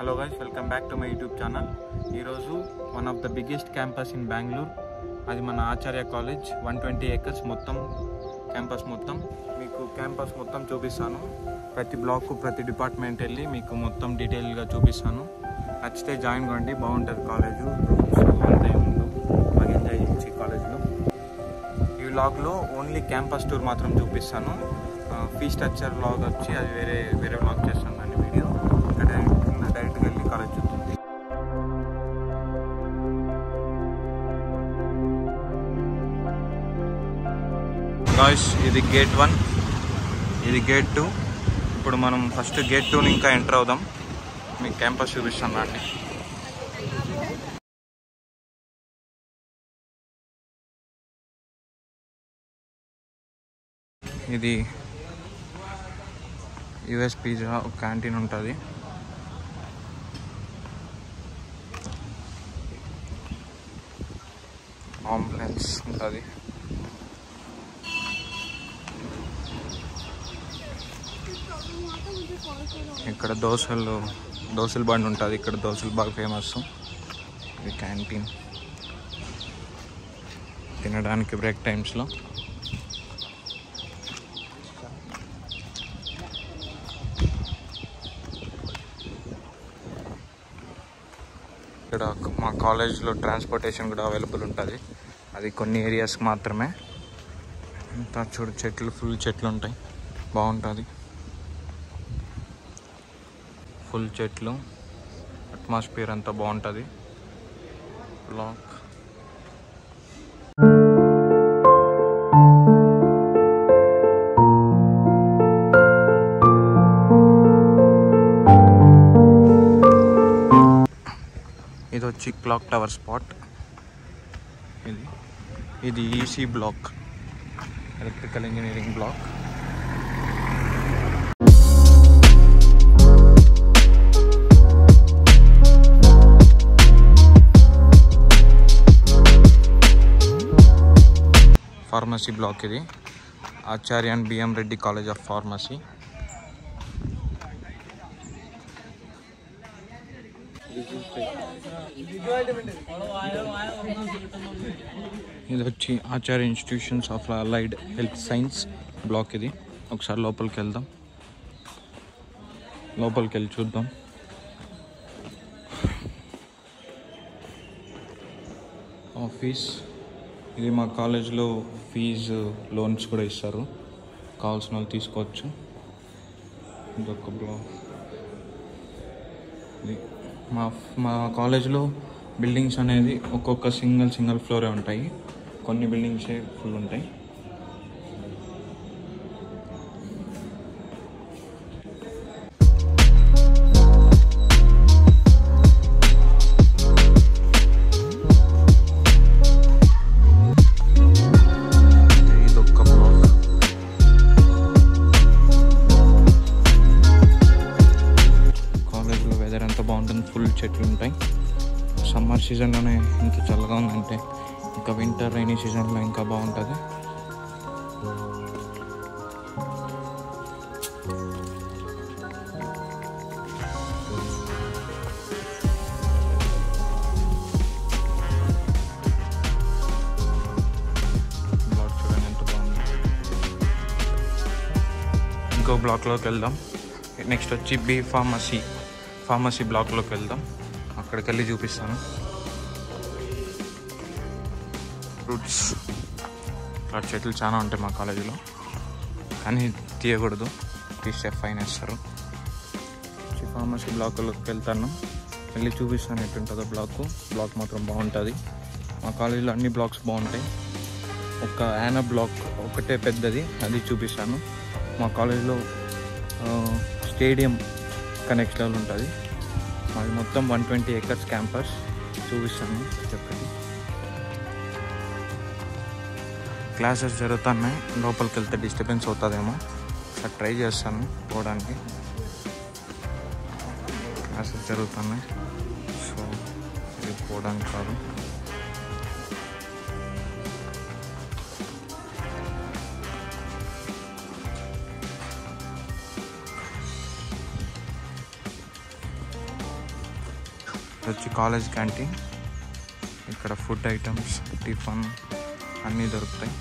hello guys welcome back to my YouTube channel ఈరోజు one of the biggest campus in Bengaluru అది మన Acharya college one twenty acres మొత్తం campus మొత్తం మీకు campus మొత్తం చూపిస్తాను ప్రతి బ్లాక్ ప్రతి డిపార్ట్మెంట్ వెళ్ళి మీకు మొత్తం డీటెయిల్గా చూపిస్తాను నచ్చితే జాయిన్ కండి బాగుంటుంది కాలేజు అంతే ఉండు బాగా ఎంజాయ్ చేయొచ్చు ఈ కాలేజ్లో ఈ వ్లాగ్లో ఓన్లీ క్యాంపస్ టూర్ మాత్రం చూపిస్తాను ఫీ స్ట్రక్చర్ వ్లాగ్ వచ్చి అది వేరే వేరే వ్లాగ్ చేస్తాను దాన్ని వీడియో ఇక్కడ డైరెక్ట్గా వెళ్ళి కాలేజ్ చూస్తుంది గాయస్ ఇది గేట్ వన్ ఇది గేట్ టూ ఇప్పుడు మనం ఫస్ట్ గేట్ టూని ఇంకా ఎంటర్ అవుదాం మీకు క్యాంపస్ చూపిస్తాను రండి ఇది యుఎస్ పిజ్జా ఒక క్యాంటీన్ ఉంటుంది ఆంబులెన్స్ ఉంటుంది ఇక్కడ దోశలు దోశల బండి ఉంటుంది ఇక్కడ దోశలు బాగా ఫేమస్ ఇది క్యాంటీన్ తినడానికి బ్రేక్ టైమ్స్లో ఇక్కడ మా కాలేజ్లో ట్రాన్స్పోర్టేషన్ కూడా అవైలబుల్ ఉంటుంది అది కొన్ని ఏరియాస్కి మాత్రమే అంతా చూడు చెట్లు ఫుల్ చెట్లు ఉంటాయి బాగుంటుంది ఫుల్ చెట్లు అట్మాస్ఫియర్ అంతా బాగుంటుంది బ్లాక్ ఇది వచ్చి క్లాక్ టవర్ స్పాట్ ఇది ఇది EC block electrical engineering block pharmacy block ఇది ఆచార్యన్ BM Reddy college of pharmacy ఇది వచ్చి Acharya institutions of allied health science block ఇది ఒకసారి లోపలికి వెళ్దాం లోపలికి వెళ్ళి చూద్దాం ఆఫీస్ ఇది మా కాలేజ్లో ఫీజు లోన్స్ కూడా ఇస్తారు కావాల్సిన వాళ్ళు తీసుకోవచ్చు ఇదొక బ్లాక్ ఇది మా మా కాలేజ్లో బిల్డింగ్స్ అనేది ఒక్కొక్క సింగిల్ సింగిల్ ఫ్లోరే ఉంటాయి కొన్ని బిల్డింగ్సే ఫుల్ ఉంటాయి ఇదొక్క బ్లాక్ కాలేజ్లో వెదర్ అంతా బాగుంటుంది ఫుల్ చెట్లు ఉంటాయి సమ్మర్ సీజన్లోనే ఇంత చల్లగా ఉందంటే ఇంకా వింటర్ రైనీ సీజన్లో ఇంకా బాగుంటుంది బ్లాక్ చూడండి ఎంత బాగుంది ఇంకో బ్లాక్లోకి వెళ్దాం నెక్స్ట్ వచ్చి బి ఫార్మసీ ఫార్మసీ బ్లాక్లోకి వెళ్దాం అక్కడికి వెళ్ళి చూపిస్తాను ఫ్రూట్స్ ఇక్కడ చెట్లు చాలా ఉంటాయి మా కాలేజీలో కానీ తీయకూడదు తీస్తే ఫైన్ వేస్తారు వచ్చి ఫార్మసీ బ్లాక్లోకి వెళ్తాను వెళ్ళి చూపిస్తాను ఎట్టుంటుందో బ్లాక్ బ్లాక్ మాత్రం బాగుంటుంది మా కాలేజీలో అన్ని బ్లాక్స్ బాగుంటాయి ఒక యానా బ్లాక్ ఒకటే పెద్దది అది చూపిస్తాను మా కాలేజ్లో స్టేడియం కనెక్ట్ లెవెల్ ఉంటుంది మాది మొత్తం వన్ ట్వంటీ ఏకర్స్ క్యాంపస్ చూపిస్తాను చెప్పండి క్లాసెస్ జరుగుతున్నాయి లోపలికి వెళ్తే డిస్టర్బెన్స్ అవుతుందేమో ఒకసారి ట్రై చేస్తాను పోవడానికి క్లాసెస్ జరుగుతున్నాయి సో ఇది పోవడానికి కాదు ఇది వచ్చి కాలేజ్ క్యాంటీన్ ఇక్కడ ఫుడ్ ఐటమ్స్ టిఫన్ అన్నీ దొరుకుతాయి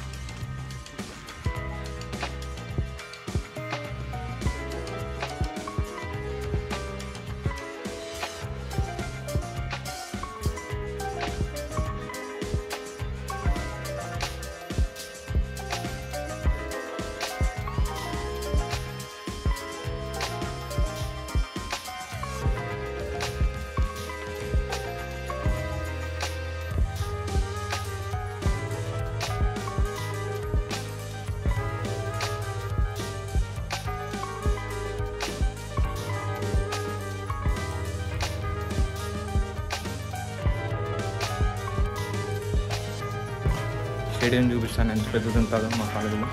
స్టేడియం చూపిస్తాను ఎంత పెద్దది ఉంటుందో మా కాలేజీలో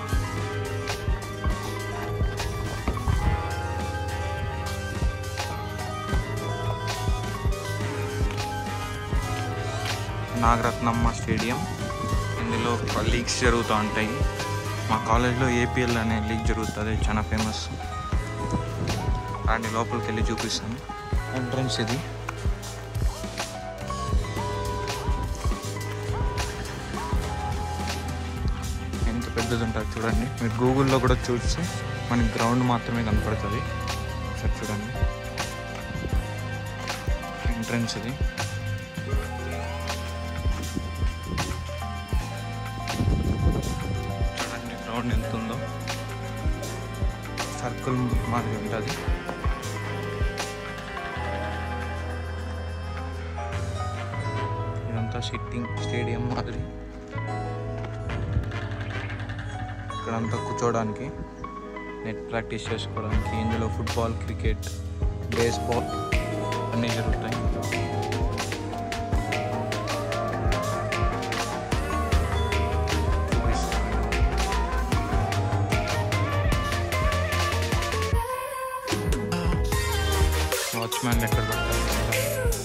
నాగరత్నమ్మ స్టేడియం ఇందులో లీగ్స్ జరుగుతూ ఉంటాయి మా కాలేజ్లో ఏపీఎల్ అనే లీగ్ జరుగుతుంది చాలా ఫేమస్ అండ్ లోపలికి వెళ్ళి చూపిస్తాను ఎంట్రన్స్ ఇది ఎంత పెద్దది ఉంటుంది చూడండి మీరు గూగుల్లో కూడా చూస్తే మనకి గ్రౌండ్ మాత్రమే కనపడుతుంది ఒకసారి చూడండి ఎంట్రన్స్ ఇది చూడండి గ్రౌండ్ ఎంత ఉందో సర్కిల్ మాదిరి ఉంటుంది ఇదంతా సిట్టింగ్ స్టేడియం మాదిరి ఇక్కడంతా కూర్చోవడానికి నెట్ ప్రాక్టీస్ చేసుకోవడానికి ఇందులో ఫుట్బాల్ క్రికెట్ బేస్బాల్ అన్నీ జరుగుతాయి వాచ్మ్యాన్ ఎక్కడ పడతారు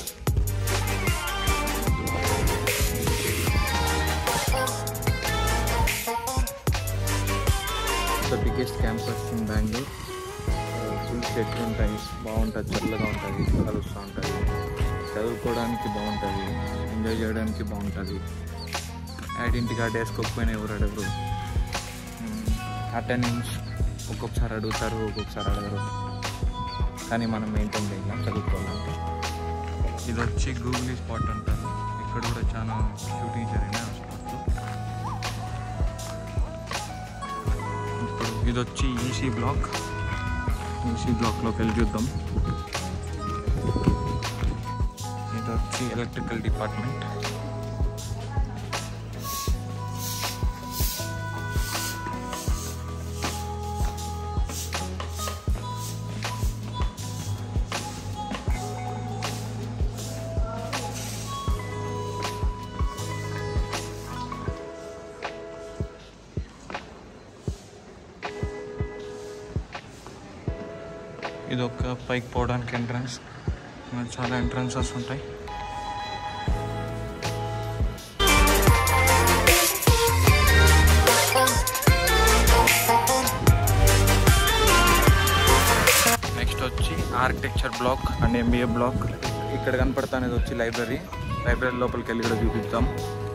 the biggest campus in Bengaluru full చెట్లు ఉంటాయి బాగుంటుంది చల్లగా ఉంటుంది కలుస్తూ ఉంటుంది చదువుకోవడానికి బాగుంటుంది ఎంజాయ్ చేయడానికి బాగుంటుంది ఐడెంటిటీ కార్డ్ వేసుకోకపోయినా ఎవరు అడగరు అటెండెన్స్ ఒక్కొక్కసారి అడుగుతారు ఒక్కొక్కసారి అడగరు కానీ మనం మెయింటైన్ చేయాలి చదువుకోవాలంటే ఇది వచ్చి గూగుల్ స్పాట్ అంటారు ఇక్కడ కూడా చాలా షూటింగ్ జరిగినాయి ఆ స్పాట్లో ఇప్పుడు ఇది వచ్చి ఈసీ బ్లాక్ ఈసీ బ్లాక్లోకి వెళ్ళి చూద్దాం ఇది వచ్చి ఎలక్ట్రికల్ డిపార్ట్మెంట్ ఇది ఒక పైకి పోవడానికి ఎంట్రన్స్ చాలా ఎంట్రన్సెస్ ఉంటాయి నెక్స్ట్ వచ్చి architecture block and MBA block ఇక్కడ కనపడతానేది వచ్చి లైబ్రరీ లైబ్రరీ లోపలికి వెళ్ళి కూడా చూపిస్తాం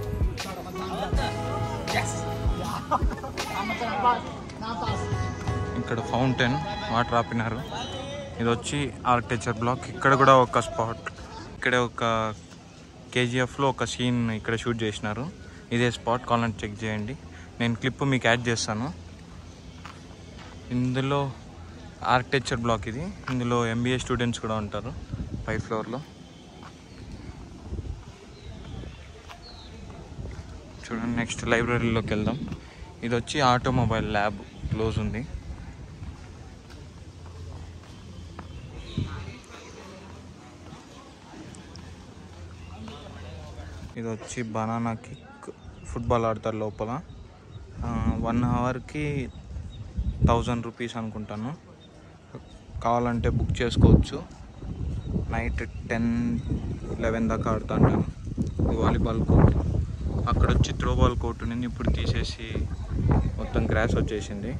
ఇక్కడ ఫౌంటైన్ వాటర్ ఆపినారు ఇది వచ్చి ఆర్కిటెక్చర్ బ్లాక్ ఇక్కడ కూడా ఒక స్పాట్ ఇక్కడ ఒక కేజీఎఫ్లో ఒక సీన్ ఇక్కడ షూట్ చేసినారు ఇదే స్పాట్ కావాలంటే చెక్ చేయండి నేను క్లిప్ మీకు యాడ్ చేస్తాను ఇందులో ఆర్కిటెక్చర్ బ్లాక్ ఇది ఇందులో ఎంబీఏ స్టూడెంట్స్ కూడా ఉంటారు పై ఫ్లోర్లో చూడండి నెక్స్ట్ లైబ్రరీలోకి వెళ్దాం ఇది వచ్చి ఆటోమొబైల్ ల్యాబ్ క్లోజ్ ఉంది ఇది వచ్చి బనానా కిక్ ఫుట్బాల్ ఆడతారు లోపల వన్ అవర్కి థౌజండ్ రూపీస్ అనుకుంటాను కావాలంటే బుక్ చేసుకోవచ్చు నైట్ టెన్ లెవెన్ దాకా ఆడుతాను వాలీబాల్ కోర్ట్ అక్కడ వచ్చి త్రోబాల్ కోర్ట్ ఉంది ఇప్పుడు తీసేసి మొత్తం గ్రాస్ వచ్చేసింది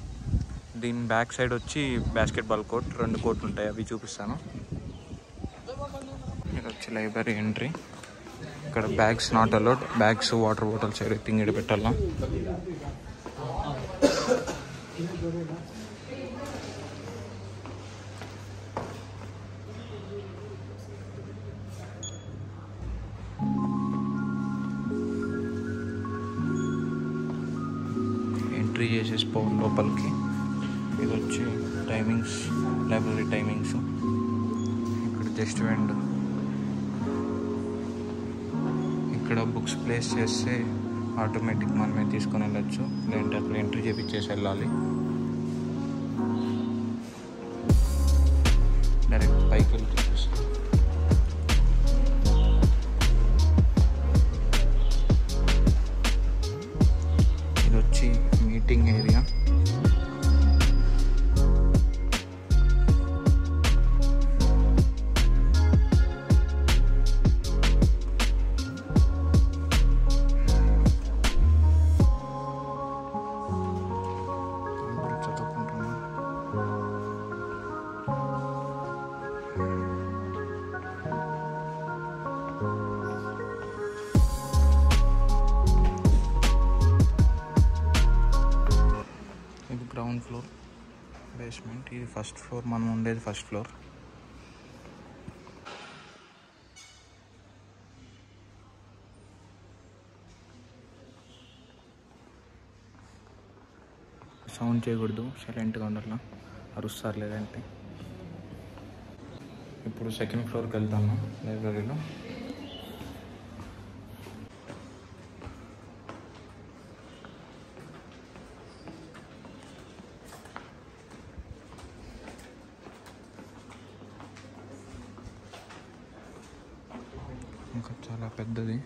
దీని బ్యాక్ సైడ్ వచ్చి బాస్కెట్బాల్ కోర్ట్ రెండు కోర్ట్లు ఉంటాయి అవి చూపిస్తాను ఇది వచ్చి లైబ్రరీ ఎంట్రీ ఇక్కడ bags not allowed bags water bottles everything ఇక్కడ పెట్టాలా ఎంట్రీ చేసేసి పోవాలి లోపలికి ఇది వచ్చి టైమింగ్స్ లైబ్రరీ టైమింగ్స్ ఇక్కడ జస్ట్ వెండ్ ఇక్కడ బుక్స్ ప్లేస్ చేస్తే ఆటోమేటిక్ మనమే తీసుకొని వెళ్ళచ్చు లేదంటే అక్కడ ఎంట్రీ చేపించేసి వెళ్ళాలి డైరెక్ట్ పైకి వెళ్ళి తీసేస్తాం ఇది వచ్చి మీటింగ్ ఏరియా అందరూ చదువుకుంటున్నారు ఇది గ్రౌండ్ ఫ్లోర్ బేస్మెంట్ ఇది ఫస్ట్ ఫ్లోర్ మనం ఉండేది ఫస్ట్ ఫ్లోర్ సౌండ్ చేయకూడదు సైలెంట్గా ఉండాలి అరుస్తారు లేదంటే ఇప్పుడు సెకండ్ ఫ్లోర్కి వెళ్తాము లైబ్రరీలో ఇంకా చాలా పెద్దది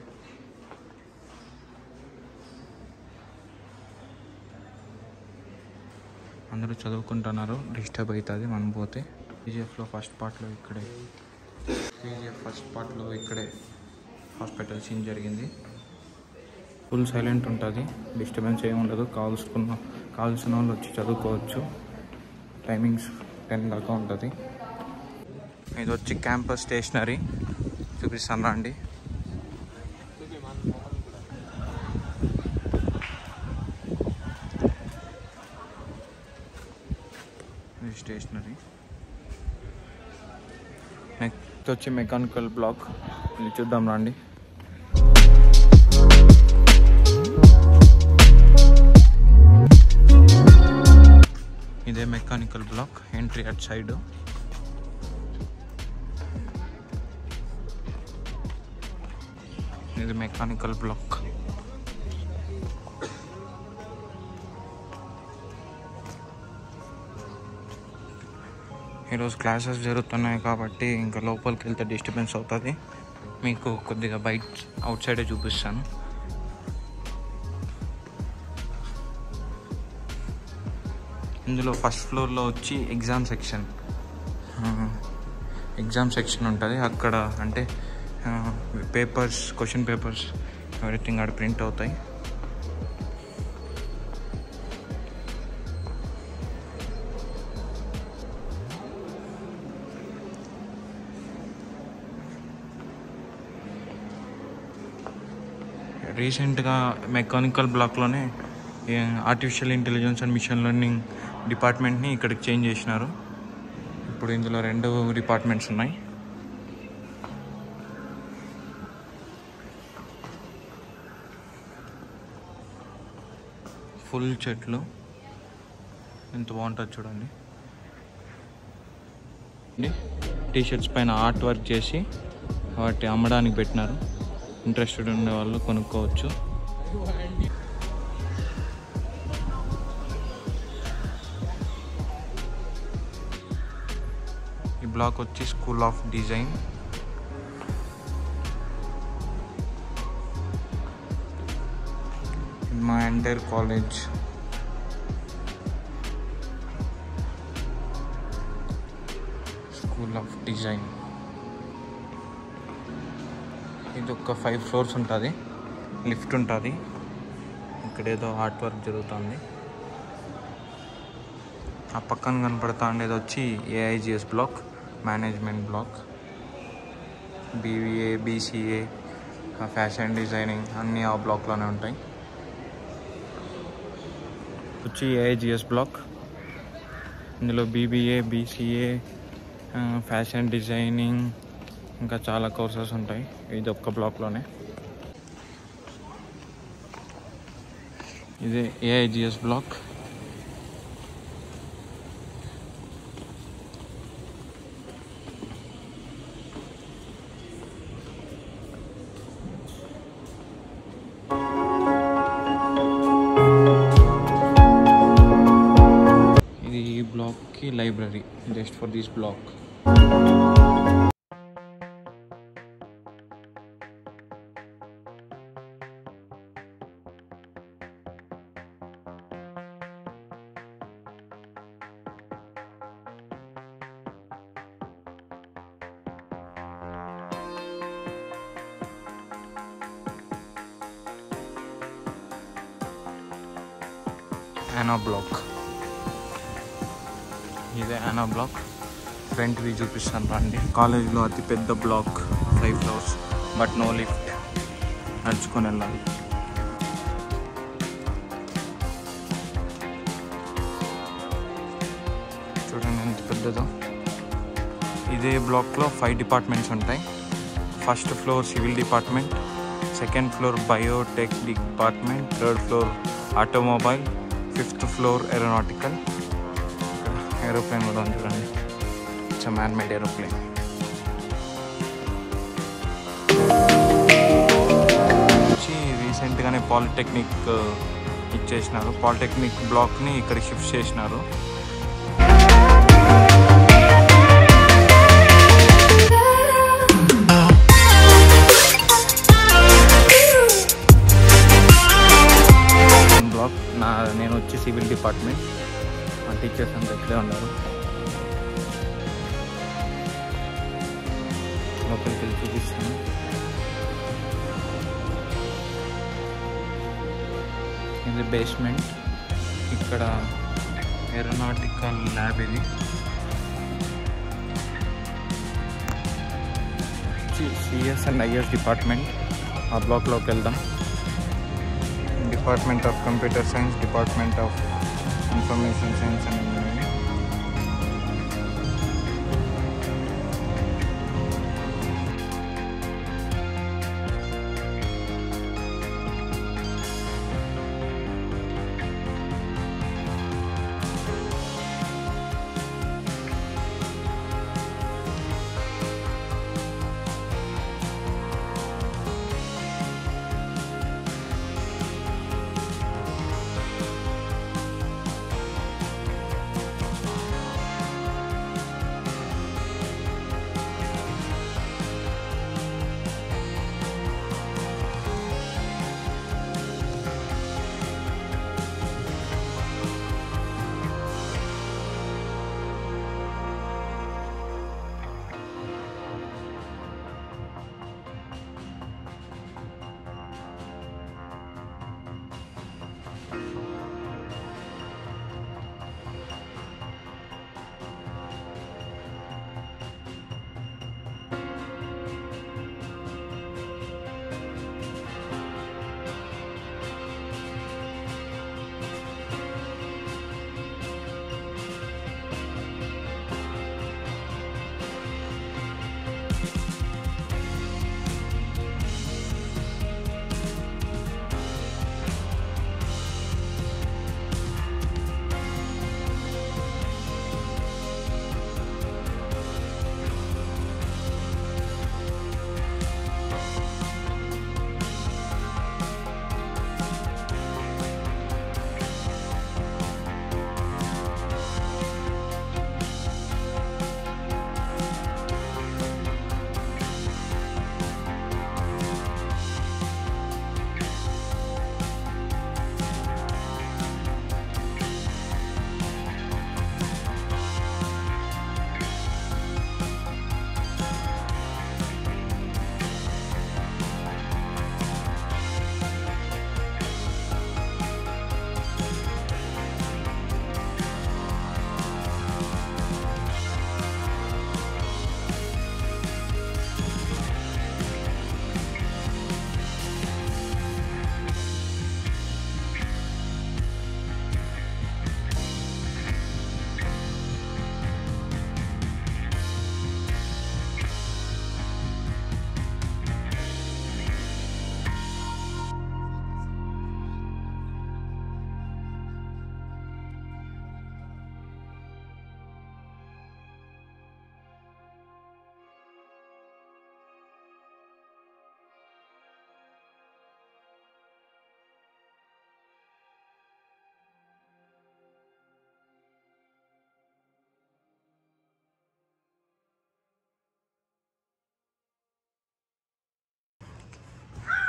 అందరూ చదువుకుంటున్నారు డిస్టర్బ్ అవుతుంది మనం పోతే కేజీఎఫ్లో ఫస్ట్ పార్ట్లో ఇక్కడే కేజీఎఫ్ ఫస్ట్ పార్ట్లో ఇక్కడే హాస్పిటల్ సీన్ జరిగింది ఫుల్ సైలెంట్ ఉంటుంది డిస్టర్బెన్స్ ఏమి ఉండదు కావాల్సుకున్న కావాల్సిన వాళ్ళు వచ్చి చదువుకోవచ్చు టైమింగ్స్ టెన్ దాకా ఉంటుంది ఇది వచ్చి క్యాంపస్ స్టేషనరీ చూపిస్తాను రండి ఇది స్టేషనరీ నెక్స్ట్ వచ్చి మెకానికల్ బ్లాక్ ఇది చూద్దాం రండి ఇదే mechanical block entry at side ఇది మెకానికల్ బ్లాక్ ఈరోజు క్లాసెస్ జరుగుతున్నాయి కాబట్టి ఇంకా లోపలికి వెళ్తే డిస్టర్బెన్స్ అవుతుంది మీకు కొద్దిగా బయట అవుట్ సైడే చూపిస్తాను ఇందులో ఫస్ట్ ఫ్లోర్లో వచ్చి ఎగ్జామ్ సెక్షన్ ఎగ్జామ్ సెక్షన్ ఉంటుంది అక్కడ అంటే పేపర్స్ క్వశ్చన్ పేపర్స్ ఎవ్రీథింగ్ ఆడ ప్రింట్ అవుతాయి రీసెంట్గా మెకానికల్ బ్లాక్లోనే artificial intelligence and machine learning డిపార్ట్మెంట్ని ఇక్కడికి చేంజ్ చేసినారు ఇప్పుడు ఇందులో రెండు డిపార్ట్మెంట్స్ ఉన్నాయి ఫుల్ చెట్లు ఎంత బాగుంటుంది చూడండి టీ షర్ట్స్ పైన ఆర్ట్ వర్క్ చేసి వాటి అమ్మడానికి పెట్టినారు ఇంట్రెస్టెడ్ ఉండే వాళ్ళు కొనుక్కోవచ్చు ఈ బ్లాక్ వచ్చి స్కూల్ ఆఫ్ డిజైన్ మా entire college school of design ఇది ఒక ఫైవ్ ఫ్లోర్స్ ఉంటుంది లిఫ్ట్ ఉంటుంది ఇక్కడ ఏదో ఆర్ట్ వర్క్ జరుగుతుంది ఆ పక్కన కనపడతా ఉండేది వచ్చి AIGS block management block BVA BCA fashion designing అన్నీ ఆ బ్లాక్లోనే ఉంటాయి వచ్చి ఏఐజిఎస్ బ్లాక్ ఇందులో బీబీఏ బీసీఏ ఫ్యాషన్ డిజైనింగ్ ఇంకా చాలా కోర్సెస్ ఉంటాయి ఇది ఒక్క బ్లాక్లోనే ఇది ఏఐజిఎస్ బ్లాక్ ఇది ఈ బ్లాక్కి library just for this block యానా బ్లాక్ ఇదే యానా బ్లాక్ ఫ్రంట్ వ్యూ చూపిస్తాను రండి కాలేజ్లో అతి పెద్ద block five floors but no lift నడుచుకొని వెళ్ళాలి చూడండి ఎంత పెద్దదో ఇదే బ్లాక్లో ఫైవ్ డిపార్ట్మెంట్స్ ఉంటాయి first floor civil department second floor biotech department third floor automobile fifth floor aeronautical aeroplane కూడా ఉంది చూడండి ఇట్స్ మ్యాన్ మేడ్ ఏరోప్లేన్ వచ్చి రీసెంట్గానే పాలిటెక్నిక్ ఇచ్చేసినారు పాలిటెక్నిక్ బ్లాక్ని ఇక్కడ షిఫ్ట్ చేసినారు బ్లాక్ నా నేను వచ్చి సివిల్ డిపార్ట్మెంట్ మా టీచర్స్ అంతా ఇక్కడే ఉన్నారు లోపలికి వెళ్ళి చూపిస్తాను ఇది బేస్మెంట్ ఇక్కడ ఏరోనాటికల్ ల్యాబ్ ఇది సిఎస్ అండ్ ఐఎస్ డిపార్ట్మెంట్ ఆ బ్లాక్లోకి వెళ్దాం department of computer science department of information science and engineering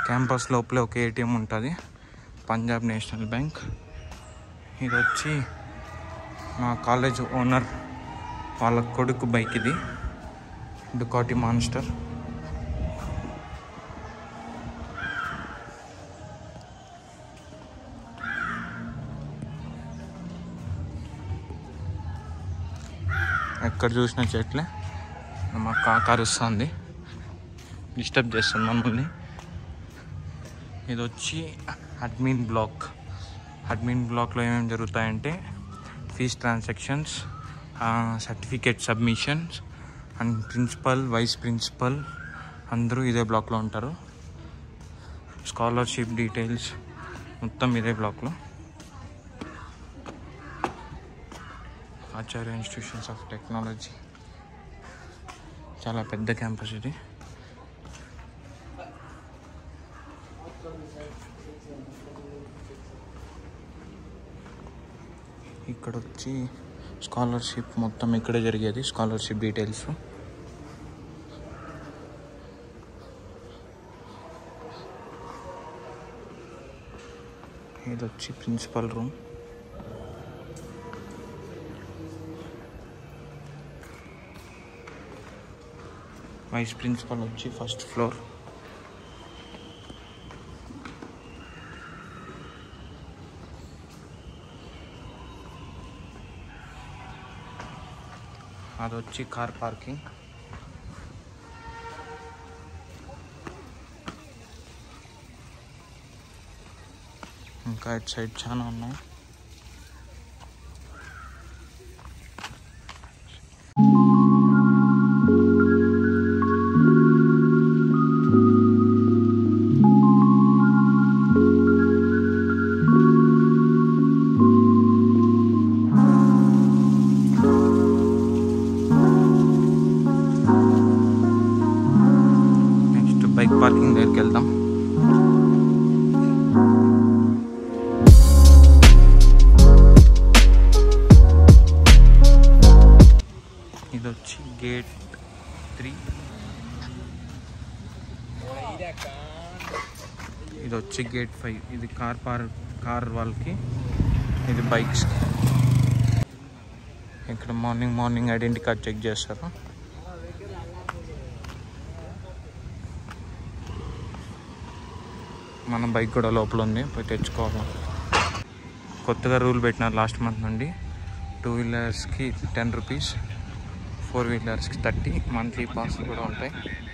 campus లోపలే ఒక ఏటీఎం ఉంటుంది పంజాబ్ నేషనల్ బ్యాంక్ ఇది వచ్చి మా కాలేజ్ ఓనర్ వాళ్ళ కొడుకు బైక్ ఇది డుకాటి మాన్స్టర్ ఎక్కడ చూసిన చెట్లే మా కాక అరుస్తుంది డిస్టర్బ్ చేస్తుంది మమ్మల్ని ఇది వచ్చి అడ్మిన్ బ్లాక్ అడ్మిన్ బ్లాక్లో ఏమేమి జరుగుతాయంటే fees transactions certificate submissions and principal vice principal అందరూ ఇదే బ్లాక్లో ఉంటారు స్కాలర్షిప్ డీటెయిల్స్ మొత్తం ఇదే బ్లాక్లో ఆచార్య ఇన్స్టిట్యూషన్స్ ఆఫ్ టెక్నాలజీ చాలా పెద్ద క్యాంపస్ ఇది ఇక్కడ వచ్చి స్కాలర్షిప్ మొత్తం ఇక్కడే జరిగేది స్కాలర్షిప్ డీటెయిల్స్ ఇది వచ్చి ప్రిన్సిపల్ రూమ్ వైస్ ప్రిన్సిపల్ వచ్చి ఫస్ట్ ఫ్లోర్ అది వచ్చి కార్ పార్కింగ్ ఇంకా ఇటు సైడ్ చాలా ఉన్నాయి నెక్స్ట్ బైక్ పార్కింగ్ దగ్గరికి వెళ్దాం ఇది వచ్చి గేట్ త్రీ ఇది వచ్చి గేట్ ఫైవ్ ఇది కార్ పార్ కార్ వాళ్ళకి ఇది బైక్స్ ఇక్కడ morning morning identity card check చేస్తారు మన బైక్ కూడా లోపల ఉంది పోయి తెచ్చుకోవాలి కొత్తగా రూల్ పెట్టినారు లాస్ట్ మంత్ నుండి టూ వీలర్స్కి టెన్ రూపీస్ ఫోర్ వీలర్స్కి థర్టీ మంత్లీ పాస్ కూడా ఉంటాయి